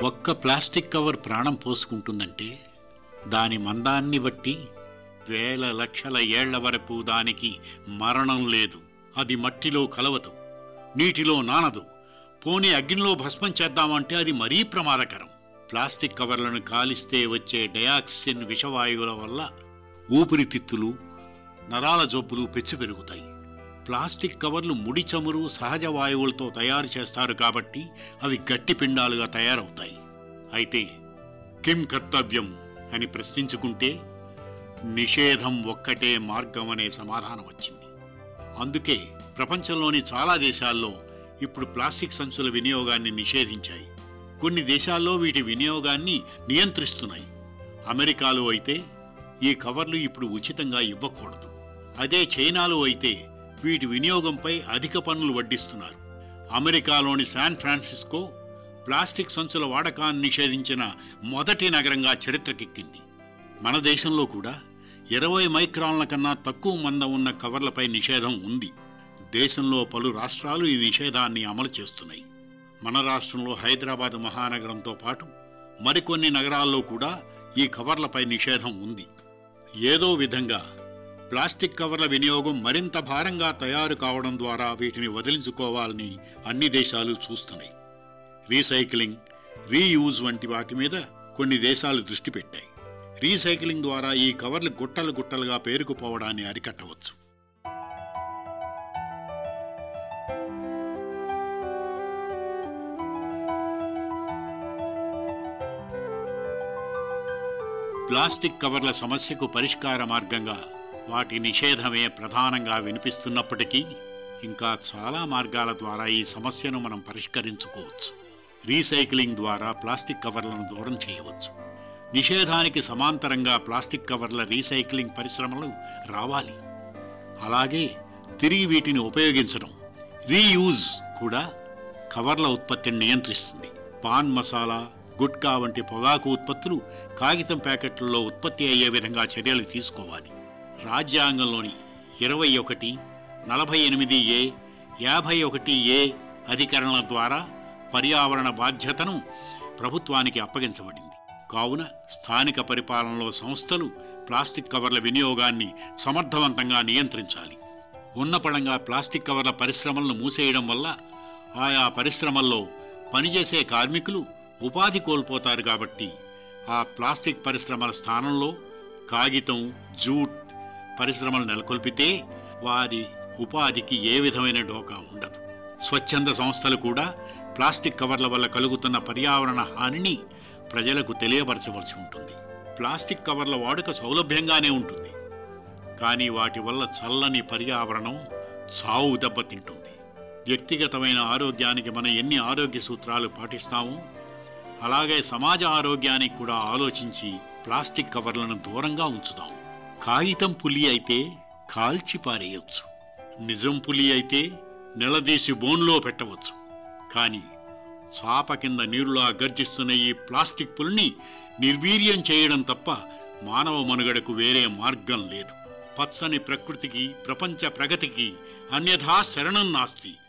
ఒక్క plastic cover ప్రాణం పోసుకుంటుందంటే దాని మందాన్ని బట్టి వేల లక్షల ఏళ్ల వరకు దానికి మరణం లేదు అది మట్టిలో కలవదు నీటిలో నానదు పోనీ అగ్నిలో భస్మం చేద్దామంటే అది మరీ ప్రమాదకరం ప్లాస్టిక్ కవర్లను కాలిస్తే వచ్చే డయాక్సిన్ విషవాయువుల వల్ల ఊపిరితిత్తులు నరాల జబ్బులు పెచ్చు పెరుగుతాయి ప్లాస్టిక్ కవర్లు ముడి చమురు సహజ వాయువులతో తయారు చేస్తారు కాబట్టి అవి గట్టి పిండాలుగా తయారవుతాయి అయితే కిం కర్తవ్యం అని ప్రశ్నించుకుంటే నిషేధం ఒక్కటే మార్గం అనే సమాధానం వచ్చింది అందుకే ప్రపంచంలోని చాలా దేశాల్లో ఇప్పుడు ప్లాస్టిక్ సంచుల వినియోగాన్ని నిషేధించాయి కొన్ని దేశాల్లో వీటి వినియోగాన్ని నియంత్రిస్తున్నాయి అమెరికాలో అయితే ఈ కవర్లు ఇప్పుడు ఉచితంగా ఇవ్వకూడదు అదే చైనాలో అయితే వీటి వినియోగంపై అధిక పన్నులు వడ్డిస్తున్నారు అమెరికాలోని శాన్ ఫ్రాన్సిస్కో ప్లాస్టిక్ సంచుల వాడకాన్ని నిషేధించిన మొదటి నగరంగా చరిత్రకెక్కింది మన దేశంలో కూడా ఇరవై మైక్రాన్ల కన్నా తక్కువ మందం ఉన్న కవర్లపై నిషేధం ఉంది దేశంలో పలు రాష్ట్రాలు ఈ నిషేధాన్ని అమలు చేస్తున్నాయి మన రాష్ట్రంలో హైదరాబాద్ మహానగరంతో పాటు మరికొన్ని నగరాల్లో కూడా ఈ కవర్లపై నిషేధం ఉంది ఏదో విధంగా ప్లాస్టిక్ కవర్ల వినియోగం మరింత భారంగా తయారు కావడం ద్వారా వీటిని వదిలించుకోవాలని అన్ని దేశాలు చూస్తున్నాయి రీసైక్లింగ్ రీయూజ్ వంటి వాటి మీద కొన్ని దేశాలు దృష్టి పెట్టాయి రీసైక్లింగ్ ద్వారా ఈ కవర్లు గుట్టలు గుట్టలుగా పేరుకుపోవడాన్ని అరికట్టవచ్చు ప్లాస్టిక్ కవర్ల సమస్యకు పరిష్కార మార్గంగా వాటి నిషేధమే ప్రధానంగా వినిపిస్తున్నప్పటికీ ఇంకా చాలా మార్గాల ద్వారా ఈ సమస్యను మనం పరిష్కరించుకోవచ్చు రీసైక్లింగ్ ద్వారా ప్లాస్టిక్ కవర్లను దూరం చేయవచ్చు నిషేధానికి సమాంతరంగా ప్లాస్టిక్ కవర్ల రీసైక్లింగ్ పరిశ్రమలు రావాలి అలాగే తిరిగి వీటిని ఉపయోగించడం రీయూజ్ కూడా కవర్ల ఉత్పత్తిని నియంత్రిస్తుంది పాన్ మసాలా గుట్కా వంటి పొగాకు ఉత్పత్తులు కాగితం ప్యాకెట్లలో ఉత్పత్తి అయ్యే విధంగా చర్యలు తీసుకోవాలి రాజ్యాంగంలోని ఇరవై ఒకటి నలభై ఎనిమిది ఏ యాభై ఒకటి ఏ అధికరణల ద్వారా పర్యావరణ బాధ్యతను ప్రభుత్వానికి అప్పగించబడింది కావున స్థానిక పరిపాలనలో సంస్థలు ప్లాస్టిక్ కవర్ల వినియోగాన్ని సమర్థవంతంగా నియంత్రించాలి ఉన్నపడంగా ప్లాస్టిక్ కవర్ల పరిశ్రమలను మూసేయడం వల్ల ఆయా పరిశ్రమల్లో పనిచేసే కార్మికులు ఉపాధి కోల్పోతారు కాబట్టి ఆ ప్లాస్టిక్ పరిశ్రమల స్థానంలో కాగితం జూట్ పరిశ్రమలు నెలకొల్పితే వారి ఉపాధికి ఏ విధమైన డోకా ఉండదు స్వచ్ఛంద సంస్థలు కూడా ప్లాస్టిక్ కవర్ల వల్ల కలుగుతున్న పర్యావరణ హానిని ప్రజలకు తెలియపరచవలసి ఉంటుంది ప్లాస్టిక్ కవర్ల వాడుక సౌలభ్యంగానే ఉంటుంది కానీ వాటి వల్ల చల్లని పర్యావరణం చావు దెబ్బతింటుంది వ్యక్తిగతమైన ఆరోగ్యానికి మనం ఎన్ని ఆరోగ్య సూత్రాలు పాటిస్తామో అలాగే సమాజ ఆరోగ్యానికి కూడా ఆలోచించి ప్లాస్టిక్ కవర్లను దూరంగా ఉంచుదాం కాగితం పులి అయితే కాల్చి పారేయొచ్చు నిజం పులి అయితే నిలదీసి బోన్లో పెట్టవచ్చు కానీ చాప కింద నీరులా గర్జిస్తున్న ఈ ప్లాస్టిక్ పులిని నిర్వీర్యం చేయడం తప్ప మానవ మనుగడకు వేరే మార్గం లేదు పచ్చని ప్రకృతికి ప్రపంచ ప్రగతికి అన్యథా శరణం నాస్తి